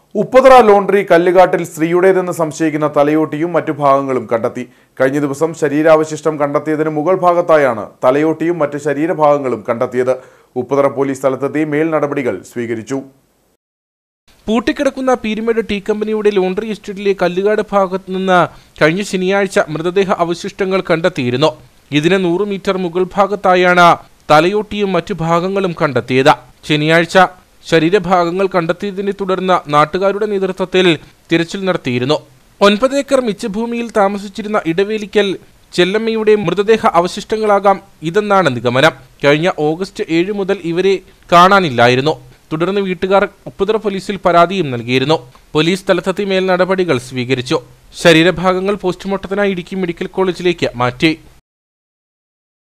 ഉപ്പതറ laundry കല്ലുകാട്ടിൽ സ്ത്രീയുടേതെന്ന് സംശയിക്കുന്ന തലയോട്ടിയും മറ്റു ഭാഗങ്ങളും കണ്ടെത്തി കഴിഞ്ഞ ദിവസം ശരീരാവശിഷ്ടം കണ്ടെത്തിയതിന് മുകൾ ഭാഗത്തായാണ് തലയോട്ടിയും മറ്റ് ശരീരഭാഗങ്ങളും കണ്ടെത്തിയത് ഉപ്പതറ പോലീസ് സ്ഥലത്തെത്തി മേൽ നടപടികൾ സ്വീകരിച്ചു പൂട്ടിക്കിടക്കുന്ന പീരുമേട് ടീ കമ്പനിയുടെ ലോണ്ടറി എസ്റ്റേറ്റിലെ കല്ലുകാട് ഭാഗത്ത് നിന്ന് കഴിഞ്ഞ ശനിയാഴ്ച മൃതദേഹ അവശിഷ്ടങ്ങൾ കണ്ടെത്തിയിരുന്നു ഇതിന് നൂറ് മീറ്റർ മുകൾ ഭാഗത്തായാണ് തലയോട്ടിയും മറ്റു ഭാഗങ്ങളും കണ്ടെത്തിയത് ശനിയാഴ്ച ശരീരഭാഗങ്ങൾ കണ്ടെത്തിയതിനെ തുടർന്ന് നാട്ടുകാരുടെ നേതൃത്വത്തിൽ തിരച്ചിൽ നടത്തിയിരുന്നു ഒൻപത് ഏക്കർ മിച്ചഭൂമിയിൽ താമസിച്ചിരുന്ന ഇടവേലിക്കൽ ചെല്ലമ്മയുടെ മൃതദേഹ അവശിഷ്ടങ്ങളാകാം ഇതെന്നാണ് നിഗമനം കഴിഞ്ഞ ഓഗസ്റ്റ് ഏഴ് മുതൽ ഇവരെ കാണാനില്ലായിരുന്നു തുടർന്ന് വീട്ടുകാർ ഉപ്പുതറ പോലീസിൽ പരാതിയും നൽകിയിരുന്നു പോലീസ് സ്ഥലത്തെത്തി മേൽ നടപടികൾ സ്വീകരിച്ചു ശരീരഭാഗങ്ങൾ പോസ്റ്റ്മോർട്ടത്തിനായി ഇടുക്കി മെഡിക്കൽ കോളേജിലേക്ക് മാറ്റി